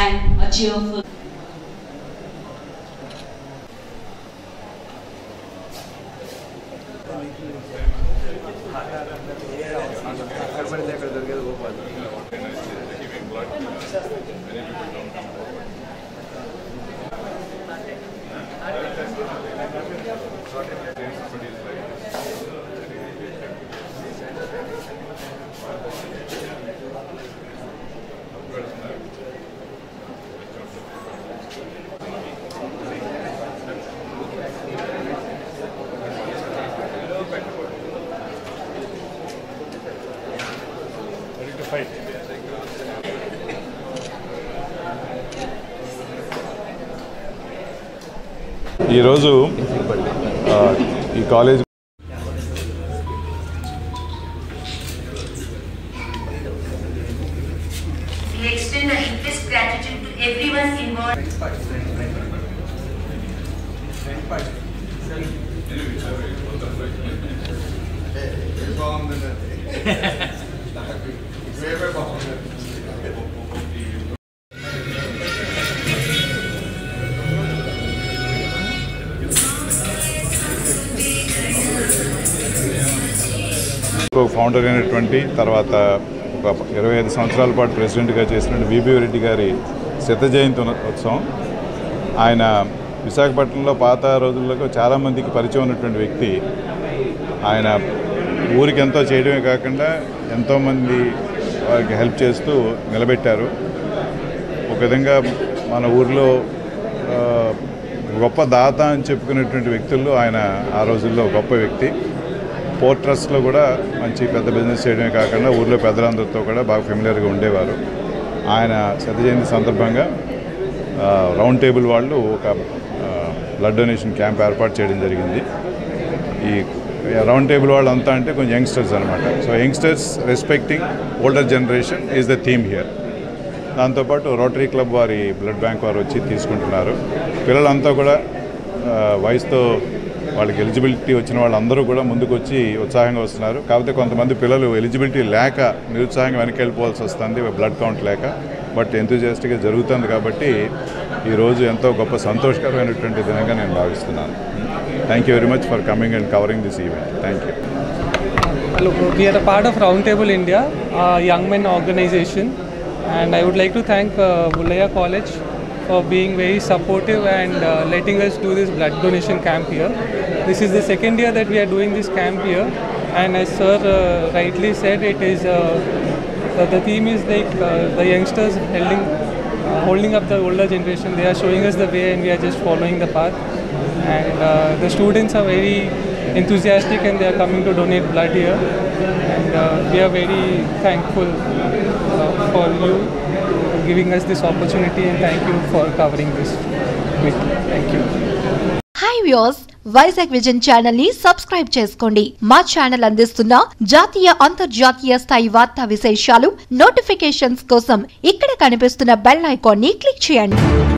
and a cheerful. ఈరోజు ఆ, ఈ college We extend our deepest gratitude to everyone involved. ఒక ఫౌండర్ అయినటువంటి తర్వాత ఒక ఇరవై ఐదు సంవత్సరాల పాటు ప్రెసిడెంట్గా చేసినటువంటి విబి రెడ్డి గారి శత జయంతి ఉన- ఉత్సవం ఆయన విశాఖపట్నంలో పాత రోజుల్లో చాలామందికి పరిచయం ఉన్నటువంటి వ్యక్తి ఆయన ఊరికి ఎంతో చేయడమే కాకుండా ఎంతోమంది వారికి హెల్ప్ చేస్తూ నిలబెట్టారు ఒక విధంగా మన ఊర్లో ఆ, గొప్ప దాత అని చెప్పుకునేటువంటి వ్యక్తుల్లో ఆయన ఆ రోజుల్లో గొప్ప వ్యక్తి పోర్ట్ ట్రస్ట్లో కూడా మంచి పెద్ద బిజినెస్ చేయడమే కాకుండా ఊర్లో పెద్దలందరితో కూడా బాగా ఫెమిలియర్గా ఉండేవారు ఆయన శత జయంతి సందర్భంగా ఆ, రౌండ్ టేబుల్ వాళ్ళు ఒక ఆ, బ్లడ్ డొనేషన్ క్యాంప్ ఏర్పాటు చేయడం జరిగింది ఈ రౌండ్ టేబుల్ వాళ్ళు అంతా అంటే కొంచెం యంగ్స్టర్స్ అనమాట so youngsters respecting older generation is the theme here దాంతోపాటు రోటరీ క్లబ్ వారి బ్లడ్ బ్యాంక్ వారు వచ్చి తీసుకుంటున్నారు పిల్లలంతా కూడా ఆ, వయసుతో వాళ్ళకి ఎలిజిబిలిటీ వచ్చిన వాళ్ళందరూ కూడా ముందుకు వచ్చి ఉత్సాహంగా వస్తున్నారు కాకపోతే కొంతమంది పిల్లలు ఎలిజిబిలిటీ లేక నిరుత్సాహంగా వెనక్కి వెళ్ళిపోవాల్సి వస్తుంది బ్లడ్ కౌంట్ లేక బట్ ఎంతూజియాస్టిక్గా జరుగుతుంది కాబట్టి ఈరోజు ఎంతో గొప్ప సంతోషకరమైనటువంటి దినంగా నేను భావిస్తున్నాను thank you very much for coming and covering this event thank you Hello, we are a part of Roundtable India, a young men organization, and I would like to thank uh, Bulaya College for being very supportive and uh, letting us do this blood donation camp here. This is the second year that we are doing this camp here, and as Sir uh, rightly said, it is uh, the, the theme is like uh, the youngsters holding uh, holding up the older generation. They are showing us the way, and we are just following the path. And uh, the students are very enthusiastic, and they are coming to donate blood here. And uh, we are very thankful uh, for you giving us this opportunity, and thank you for covering this. with me. Thank you. Hi views Vizag vision channel ని subscribe చేసుకోండి మా channel అందిస్తున్న జాతీయ అంతర్జాతీయ స్థాయి వార్తా విశేషాలు notifications కోసం ఇక్కడ కనిపిస్తున్న బెల్ ఐకాన్ ని క్లిక్ చేయండి